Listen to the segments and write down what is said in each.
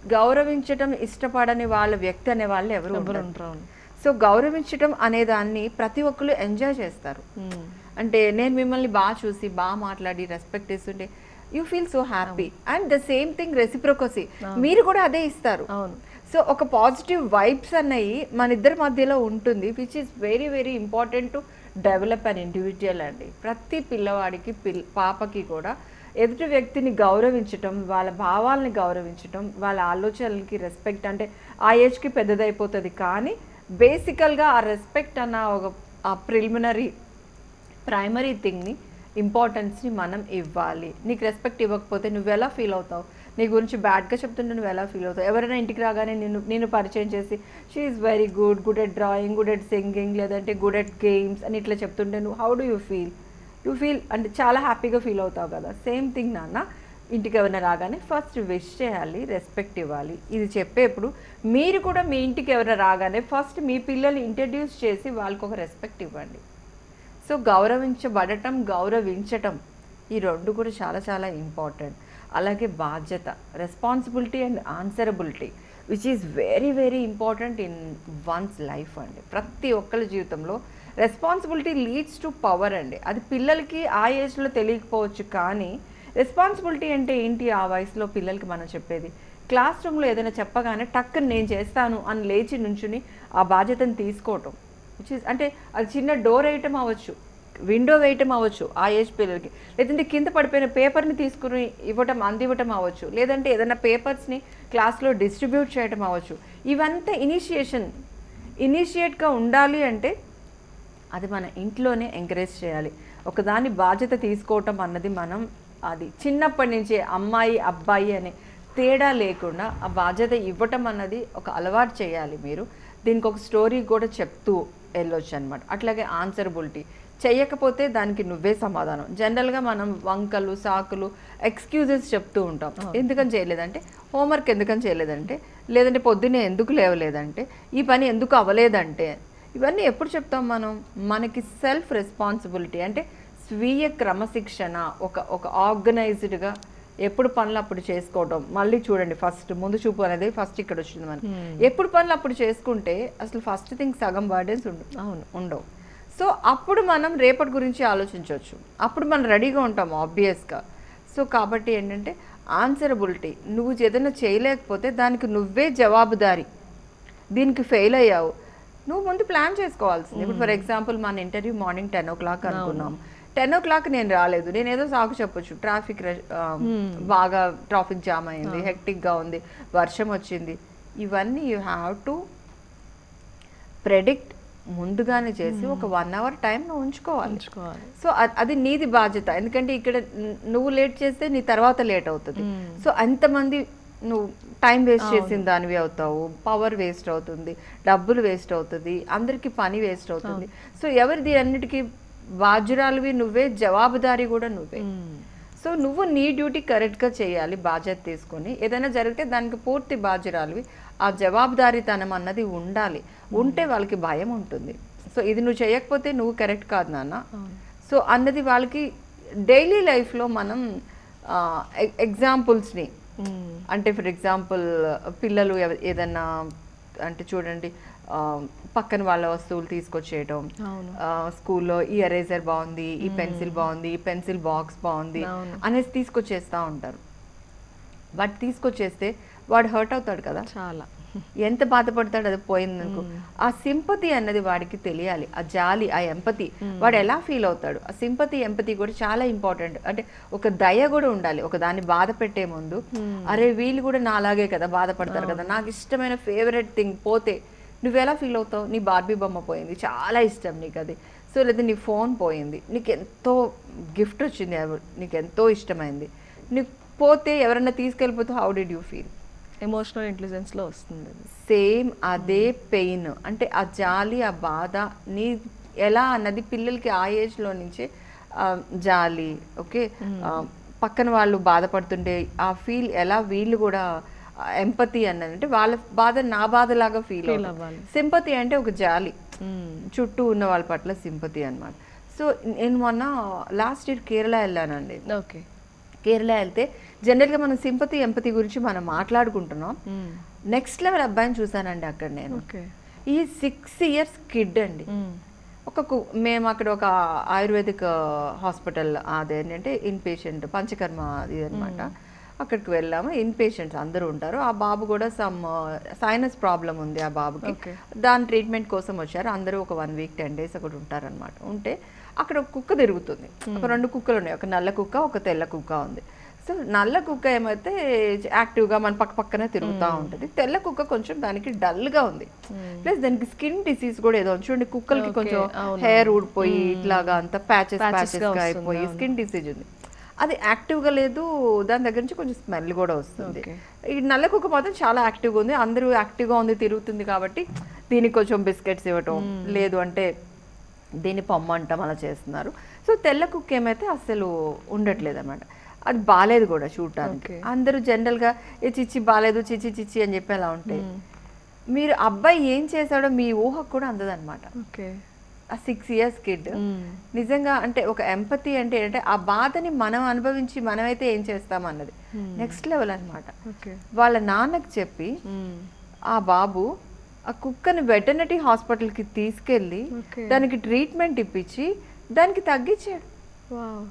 గౌరవించటం ఇష్టపడని వాళ్ళ వ్యక్తి అనే వాళ్ళు ఎవరు ఎవరు ఉండరు. ఉంటారు అవును. సో గౌరవించటం అనే దాన్ని ప్రతి ఒక్కరు ఎంజాయ్ చేస్తారు మ్మ్. అంటే నేను మిమ్మల్ని బాగా చూసి బాగా మాట్లాడి రెస్పెక్ట్ ఇస్తుంటే you feel so happy and the same thing reciprocity మీరు కూడా అదే ఇస్తారు అవును సో ఒక పాజిటివ్ వైబ్స్ అన్నవి మన ఇద్దరి మధ్యలో ఉంటుంది which is very very important to develop an individual అండి ప్రతి పిల్లవాడికి పిల్ పాపకి కూడా ఎదుటి వ్యక్తిని గౌరవించటం వాళ్ళ భావాలని గౌరవించటం వాళ్ళ ఆలోచనలకి రెస్పెక్ట్ అంటే ఆ ఏజ్కి పెద్దదైపోతుంది కానీ బేసికల్గా ఆ రెస్పెక్ట్ అన్న ఒక ఆ ప్రిలిమినరీ ప్రైమరీ థింగ్ని ఇంపార్టెన్స్ని మనం ఇవ్వాలి నీకు రెస్పెక్ట్ ఇవ్వకపోతే నువ్వు ఎలా ఫీల్ అవుతావు నీ గురించి బ్యాడ్గా చెప్తుంటే నువ్వు ఎలా ఫీల్ అవుతావు ఎవరైనా ఇంటికి రాగానే నేను నేను పరిచయం చేసి she is very good good at drawing good at singing లేదంటే గుడ్ ఎట్ గేమ్స్ అని ఇట్లా చెప్తుంటే నువ్వు how do you feel you feel అంటే చాలా హ్యాపీగా ఫీల్ అవుతావు కదా సేమ్ థింగ్ నాన్న ఇంటికి ఎవరైనా రాగానే ఫస్ట్ విష్ చేయాలి రెస్పెక్ట్ ఇవ్వాలి ఇది చెప్పేప్పుడు మీరు కూడా మీ ఇంటికి ఎవరైనా రాగానే ఫస్ట్ మీ పిల్లల్ని ఇంట్రడ్యూస్ చేసి వాళ్ళకి ఒక రెస్పెక్ట్ ఇవ్వండి సో గౌరవించబడటం గౌరవించటం ఈ రెండు కూడా చాలా చాలా ఇంపార్టెంట్ అలాగే బాధ్యత responsibility and answerability which is very very important in one's life అండి ప్రతి ఒక్కరి జీవితంలో రెస్పాన్సిబిలిటీ లీడ్స్ టు పవర్ అండి అది పిల్లలకి ఆ ఏజ్లో తెలియకపోవచ్చు కానీ రెస్పాన్సిబిలిటీ అంటే ఏంటి ఆ వయసులో పిల్లలకి మనం చెప్పేది క్లాస్ రూమ్లో ఏదైనా చెప్పగానే టక్కుని నేను చేస్తాను అని లేచి నుంచుని ఆ బాధ్యతను తీసుకోవటం విచ్ ఇస్ అంటే అది చిన్న డోర్ వేయటం అవ్వచ్చు విండో వేయటం అవ్వచ్చు ఆ ఏజ్ పిల్లలకి లేదంటే కింద పడిపోయిన పేపర్ని తీసుకుని ఇవ్వటం అందివ్వటం అవ్వచ్చు లేదంటే ఏదైనా పేపర్స్ని క్లాస్లో డిస్ట్రిబ్యూట్ చేయటం అవ్వచ్చు ఇవంతా ఇనిషియేషన్ ఇనిషియేట్గా ఉండాలి అంటే అది మన ఇంట్లోనే ఎంకరేజ్ చేయాలి ఒకదాని బాధ్యత తీసుకోవటం అన్నది మనం అది చిన్నప్పటి నుంచే అమ్మాయి అబ్బాయి అనే తేడా లేకుండా ఆ బాధ్యత ఇవ్వటం అన్నది ఒక అలవాటు చేయాలి మీరు దీనికి ఒక స్టోరీ కూడా చెప్తూ వెళ్ళొచ్చు అనమాట అట్లాగే ఆన్సరబిలిటీ చేయకపోతే దానికి నువ్వే సమాధానం జనరల్గా మనం వంకలు సాకులు ఎక్స్క్యూజెస్ చెప్తూ ఉంటాం ఎందుకని చేయలేదంటే హోంవర్క్ ఎందుకని చేయలేదంటే లేదంటే పొద్దున్నే ఎందుకు లేవలేదంటే ఈ పని ఎందుకు అవ్వలేదంటే ఇవన్నీ ఎప్పుడు చెప్తాం మనం మనకి సెల్ఫ్ రెస్పాన్సిబిలిటీ అంటే స్వీయ క్రమశిక్షణ ఒక ఒక ఆర్గనైజ్డ్గా ఎప్పుడు పనులు అప్పుడు చేసుకోవడం మళ్ళీ చూడండి ఫస్ట్ ముందు చూపు అనేది ఫస్ట్ ఇక్కడ వచ్చింది మనకి ఎప్పుడు పనులు అప్పుడు చేసుకుంటే అసలు ఫస్ట్ థింగ్ సగం బర్డెన్స్ ఉండు అవును ఉండవు సో అప్పుడు మనం రేపటి గురించి ఆలోచించవచ్చు అప్పుడు మనం రెడీగా ఉంటాం ఆబ్వియస్గా సో కాబట్టి ఏంటంటే ఆన్సరబిలిటీ నువ్వు ఏదైనా చేయలేకపోతే దానికి నువ్వే జవాబుదారి దీనికి ఫెయిల్ అయ్యావు నువ్వు ముందు ప్లాన్ చేసుకోవాల్సింది ఇప్పుడు ఫర్ ఎగ్జాంపుల్ మన interview morning ten o'clock అనుకున్నాం టెన్ ఓ క్లాక్ నేను రాలేదు నేను ఏదో సాకు చెప్పొచ్చు ట్రాఫిక్ బాగా ట్రాఫిక్ జామ్ అయింది హెక్టిక్గా ఉంది వర్షం వచ్చింది ఇవన్నీ యూ హ్యావ్ టు ప్రెడిక్ట్ ముందుగానే చేసి ఒక వన్ అవర్ టైం నువ్వు ఉంచుకోవాలి ఉంచుకోవాలి సో అ- అది నీది బాధ్యత ఎందుకంటే ఇక్కడ న- నువ్వు లేట్ చేస్తే నీ తర్వాత లేట్ అవుతుంది సో అంతమంది నువ్వు టైం వేస్ట్ చేసిన దానివి అవుతావు పవర్ వేస్ట్ అవుతుంది డబ్బులు వేస్ట్ అవుతుంది అందరికి పని వేస్ట్ అవుతుంది సో ఎవరిది అన్నిటికీ బాధ్యురాలువి నువ్వే జవాబుదారీ కూడా నువ్వే సో నువ్వు నీ డ్యూటీ కరెక్ట్గా చేయాలి బాధ్యత తీసుకొని ఏదైనా జరిగితే దానికి పూర్తి బాధ్యురాలివి ఆ జవాబుదారీతనం అన్నది ఉండాలి ఉంటే వాళ్ళకి భయం ఉంటుంది సో ఇది నువ్వు చేయకపోతే నువ్వు కరెక్ట్ కాదు నాన్న సో అన్నది వాళ్ళకి డైలీ లైఫ్లో మనం ఎగ్జాంపుల్స్ని అంటే ఫర్ ఎగ్జాంపుల్ పిల్లలు ఎవ- ఏదన్నా అంటే చూడండి ఆ, పక్కన వాళ్ళ వస్తువులు తీసుకొచ్చేయటం అవును ఆ, స్కూల్లో ఈ ఎరేజర్ బాగుంది ఈ పెన్సిల్ బాగుంది ఈ పెన్సిల్ బాక్స్ బాగుంది అవును. అనేసి తీసుకొచ్చేస్తా ఉంటారు బట్ తీసుకొచ్చేస్తే వాడు హర్ట్ అవుతాడు కదా చాలా ఎంత బాధపడతాడు అది పోయిందనుకో ఆ సింపతి అన్నది వాడికి తెలియాలి ఆ జాలి ఆ ఎంపతి వాడు ఎలా ఫీల్ అవుతాడు ఆ సింపతి ఎంపతి కూడా చాలా ఇంపార్టెంట్ అంటే ఒక దయ కూడా ఉండాలి ఒక దాన్ని బాధ పెట్టే ముందు అరే వీళ్ళు కూడా నా అలాగే కదా బాధపడతారు కదా నాకు ఇష్టమైన ఫేవరెట్ థింగ్ పోతే నువ్వు ఎలా ఫీల్ అవుతావు నీ బార్బీ బొమ్మ పోయింది చాలా ఇష్టం నీకు అది సో లేదా నీ ఫోన్ పోయింది నీకు ఎంతో గిఫ్ట్ వచ్చింది ఎవరు- నీకు ఎంతో ఇష్టమైంది నీకు పోతే ఎవరన్నా తీసుకెళ్ళిపోతే how did you feel emotional ఇంటెలిజెన్స్లో వస్తుంది అది సేమ్ అదే పెయిన్ అంటే ఆ జాలి ఆ బాధ నీ ఎలా అన్నది పిల్లలకి ఆ ఏజ్లో నుంచే ఆ, జాలి ఓకే ఆ, పక్కన వాళ్ళు బాధపడుతుంటే ఆ ఫీల్ ఎలా వీళ్ళు కూడా ఎంపతి అన్నది అంటే వాళ్ళ బాధ నా బాధలాగా ఫీల్ Feel అవ్వాలి. సింపతి అంటే ఒక జాలి చుట్టూ ఉన్న వాళ్ళ పట్ల సింపతి అన్నమాట సో నేను మొన్న లాస్ట్ ఇయర్ కేరళ వెళ్ళానండి ఓకే కేరళ వెళ్తే జనరల్గా మనం సింపతి ఎంపతి గురించి మనం మాట్లాడుకుంటున్నాం నెక్స్ట్ లెవెల్ అబ్బాయిని చూసానండి అక్కడ నేను ఓకే ఈ సిక్స్ ఇయర్స్ కిడ్ అండి ఒక కు- మేము అక్కడ ఒక ఆయుర్వేదిక్ హాస్పిటల్ అదే ఏంటంటే ఇన్ పేషెంట్ పంచకర్మ ఇది అనమాట అక్కడికి వెళ్ళాము ఇన్ పేషెంట్స్ అందరూ ఉంటారు ఆ బాబు కూడా సమ్ సైనస్ ప్రాబ్లం ఉంది ఆ బాబుకి Okay. దాని ట్రీట్మెంట్ కోసం వచ్చారు అందరూ ఒక వన్ వీక్ టెన్ డేస్ అక్కడ ఉంటారనమాట ఉంటే అక్కడ ఒక కుక్క తిరుగుతుంది ఒక రెండు కుక్కలు ఉన్నాయి ఒక నల్ల కుక్క ఒక తెల్ల కుక్క ఉంది సో నల్ల కుక్క ఏమైతే యాక్టివ్గా మన పక్క పక్కనే తిరుగుతూ ఉంటుంది తెల్ల కుక్క కొంచెం దానికి డల్గా ఉంది ప్లస్ దానికి స్కిన్ డిసీజ్ కూడా ఏదో ఉంది. చూడండి కుక్కలకి Okay, కొంచెం అవును. హెయిర్ ఊడిపోయి ఇట్లాగా అంతా ప్యాచెస్ Patches గా ప్యాచెస్గా వస్తుంది, అయిపోయి అవును. స్కిన్ డిసీజ్ ఉంది అది యాక్టివ్గా లేదు దాని దగ్గర నుంచి కొంచెం స్మెల్ కూడా వస్తుంది Okay. ఈ నల్ల కుక్క మాత్రం చాలా యాక్టివ్గా ఉంది అందరూ యాక్టివ్గా ఉంది తిరుగుతుంది కాబట్టి దీనికి కొంచెం బిస్కెట్స్ ఇవ్వటం లేదు అంటే దీన్ని పొమ్మంటాం అలా చేస్తున్నారు సో తెల్ల కుక్క ఏమైతే అస్సలు ఉండట్లేదు అనమాట అది బాగాలేదు కూడా చూడటానికి Okay. అందరూ జనరల్గా ఏ చిచ్చి బాగాలేదు చిచ్చి చిచ్చి అని చెప్పి అలా ఉంటాయి మీరు అబ్బాయి ఏం చేశాడో మీ ఊహకు కూడా అందదన్నమాట ఓకే ఆ సిక్స్ ఇయర్స్ కిడ్ నిజంగా అంటే ఒక ఎంపతి అంటే ఏంటంటే ఆ బాధని మనం అనుభవించి మనమైతే ఏం చేస్తాం అన్నది నెక్స్ట్ లెవెల్ అన్నమాట ఓకే వాళ్ళ నాన్నకి చెప్పి ఆ బాబు ఆ కుక్కని వెటర్నరీ హాస్పిటల్కి తీసుకెళ్ళి Okay. దానికి ట్రీట్మెంట్ ఇప్పించి దానికి తగ్గించాడు వావ్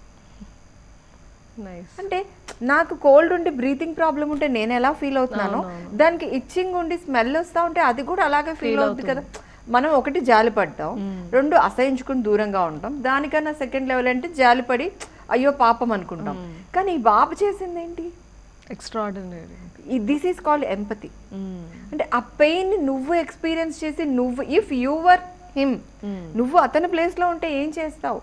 నైస్ అంటే నాకు కోల్డ్ ఉండి బ్రీతింగ్ ప్రాబ్లం ఉంటే నేను ఎలా ఫీల్ అవుతున్నానో దానికి ఇచ్చింగ్ ఉండి స్మెల్ వస్తా ఉంటే అది కూడా అలాగే ఫీల్ అవుతుంది కదా మనం ఒకటి జాలి పడ్డాం రెండు అసహించుకుని దూరంగా ఉంటాం దానికన్నా సెకండ్ లెవెల్ అంటే జాలిపడి అయ్యో పాపం అనుకుంటాం కానీ ఈ బాబు చేసింది ఏంటి extraordinary this is called empathy అంటే ఆ పెయిన్ నువ్వు ఎక్స్పీరియన్స్ చేసి నువ్వు ఇఫ్ యువర్ హిమ్ నువ్వు అతని place లో ఉంటే ఏం చేస్తావు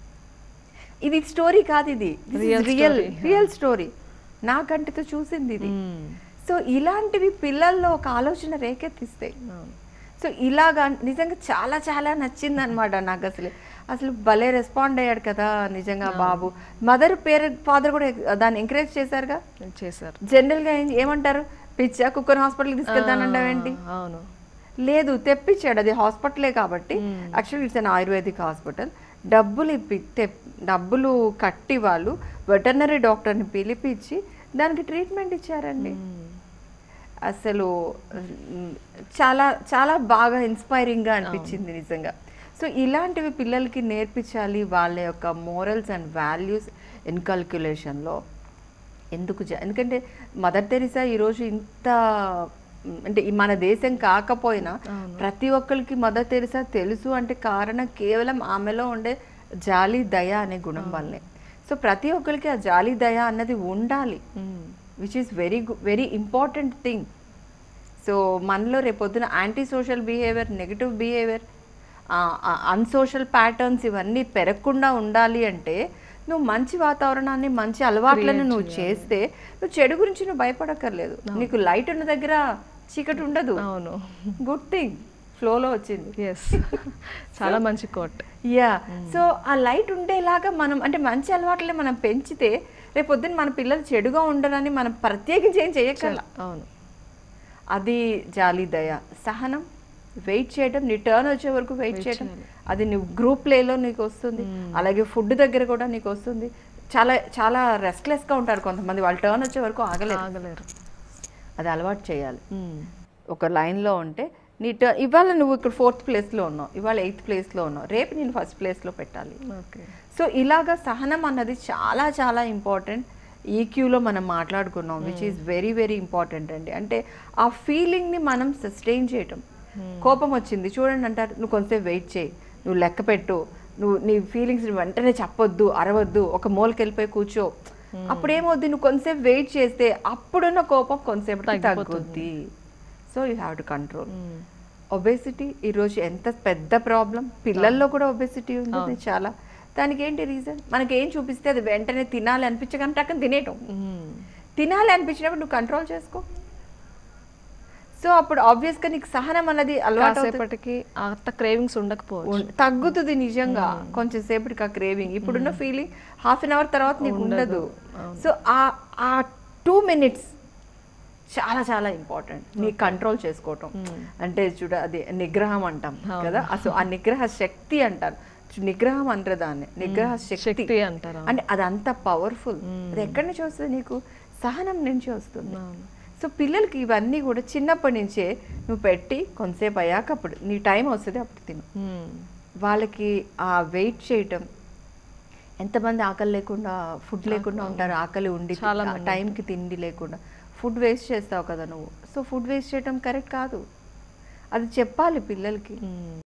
ఇది స్టోరీ కాదు ఇది Real real story, real story నా కంటితో చూసింది ఇది సో ఇలాంటివి పిల్లల్లో ఒక ఆలోచన రేకెత్తిస్తాయి సో ఇలాగా నిజంగా చాలా చాలా నచ్చింది అనమాట నాకు అసలు అసలు భలే రెస్పాండ్ అయ్యాడు కదా నిజంగా బాబు మదర్ పేరెంట్ ఫాదర్ కూడా దాన్ని ఎంకరేజ్ చేశారుగా చేశారు జనరల్గా ఏం- ఏమంటారు పిచ్చా కుక్కర్ హాస్పిటల్కి తీసుకెళ్తానంటావేంటి అవును లేదు తెప్పించాడు అది హాస్పిటలే కాబట్టి actually it's an ayurvedic hospital డబ్బులు ఇప్పి తెప్ డబ్బులు కట్టి వాళ్ళు వెటర్నరీ డాక్టర్ని పిలిపించి దానికి ట్రీట్మెంట్ ఇచ్చారండి అసలు మ్, చాలా చాలా బాగా ఇన్స్పైరింగ్గా అనిపించింది నిజంగా సో ఇలాంటివి పిల్లలకి నేర్పించాలి వాళ్ళ యొక్క మోరల్స్ అండ్ వాల్యూస్ ఇన్కల్క్యులేషన్లో ఎందుకు జ- ఎందుకంటే మదర్ తెరిసా ఈరోజు ఇంత మ్, అంటే ఈ మన దేశం కాకపోయినా ప్రతి ఒక్కరికి మదర్ తెరిసా తెలుసు అంటే కారణం కేవలం ఆమెలో ఉండే జాలి దయ అనే గుణం వల్లే సో ప్రతి ఒక్కరికి ఆ జాలి దయ అన్నది ఉండాలి which is very very important thing so మనలో రేపొద్దున anti social behaviour negative behaviour unsocial patterns ఇవన్నీ పెరగకుండా ఉండాలి అంటే నువ్వు మంచి వాతావరణాన్ని మంచి అలవాట్లను నువ్వు చేస్తే నువ్వు చెడు గురించి నువ్వు భయపడక్కర్లేదు నీకు లైట్ ఉన్న దగ్గర చీకటి ఉండదు అవును గుడ్ థింగ్ ఫ్లోలో వచ్చింది ఎస్ చాలా మంచి కోట్ యా సో ఆ లైట్ ఉండేలాగా మనం అంటే మంచి అలవాట్లే మనం పెంచితే రేపొద్దున మన పిల్లలు చెడుగా ఉండరని మనం ప్రత్యేకించి ఏం చేయక్కర్లా అవును అది జాలి దయ సహనం వెయిట్ చేయడం నీ టర్న్ వచ్చే వరకు వెయిట్ చేయడం అది నువ్వు గ్రూప్ ప్లేలో నీకు వస్తుంది అలాగే ఫుడ్ దగ్గర కూడా నీకు వస్తుంది చాలా చాలా రెస్ట్లెస్గా ఉంటారు కొంతమంది వాళ్ళ టర్న్ వచ్చే వరకు ఆగలేదు ఆగలేరు అది అలవాటు చేయాలి ఒక లైన్లో ఉంటే నీ టర్న్ ఇవాళ నువ్వు ఇక్కడ ఫోర్త్ ప్లేస్లో ఉన్నావు ఇవాళ ఎయిత్ ప్లేస్లో ఉన్నావు రేపు నేను ఫస్ట్ ప్లేస్లో పెట్టాలి ఓకే సో ఇలాగా సహనం అన్నది చాలా చాలా ఇంపార్టెంట్ ఈక్యూలో మనం మాట్లాడుకున్నాం which is very very important అండి అంటే ఆ ఫీలింగ్ని మనం సస్టైన్ చేయటం కోపం వచ్చింది చూడండి అంటారు నువ్వు కొంచెంసేపు వెయిట్ చేయి నువ్వు లెక్క పెట్టు నువ్వు నీ ఫీలింగ్స్ వెంటనే చెప్పొద్దు అరవద్దు ఒక మూలకి వెళ్ళిపోయి కూర్చో అప్పుడు ఏమవుద్ది నువ్వు కొంచెంసేపు వెయిట్ చేస్తే అప్పుడున్న కోపం కొంచెంసేపు తగ్గుద్ది so you have to control obesity ఈరోజు ఎంత పెద్ద ప్రాబ్లం పిల్లల్లో కూడా ఒబేసిటీ ఉంది చాలా దానికి ఏంటి రీజన్ మనకి ఏం చూపిస్తే అది వెంటనే తినాలి అనిపించగానే టక్కన తినేయటం తినాలి అనిపించినప్పుడు నువ్వు కంట్రోల్ చేసుకో సో అప్పుడు ఆబ్వియస్గా నీకు సహనం అన్నది అలవాటు అవుతుంది. కాసేపటికి అంత క్రేవింగ్స్ ఉండకపోవచ్చు ఉం- తగ్గుతుంది నిజంగా కొంచెం సేపటికి ఆ క్రేవింగ్ ఇప్పుడున్న ఫీలింగ్ హాఫ్ అన్ అవర్ తర్వాత నీకు ఉండదు సో ఆ ఆ టూ మినిట్స్ చాలా చాలా ఇంపార్టెంట్ నీ కంట్రోల్ చేసుకోవటం అంటే చూడ అది నిగ్రహం అంటాం కదా అసలు ఆ నిగ్రహ శక్తి అంటారు నిగ్రహం అంటారు దాన్ని నిగ్రహ శక్తి శక్తి అంటారా అంటే అది అంత పవర్ఫుల్ అది ఎక్కడి నుంచి వస్తుంది నీకు సహనం నుంచి వస్తుంది అవును. సో పిల్లలకి ఇవన్నీ కూడా చిన్నప్పటి నుంచే నువ్వు పెట్టి కొంతసేపు అయ్యాక అప్పుడు నీ టైం వస్తుంది అప్పుడు తిను మ్మ్. వాళ్ళకి ఆ వెయిట్ చేయటం ఎంతమంది ఆకలి లేకుండా ఫుడ్ లేకుండా ఉంటారు ఆకలి ఉండి చాలా ఆ టైంకి తిండి లేకుండా ఫుడ్ వేస్ట్ చేస్తావు కదా నువ్వు సో ఫుడ్ వేస్ట్ చేయటం కరెక్ట్ కాదు అది చెప్పాలి పిల్లలకి మ్మ్.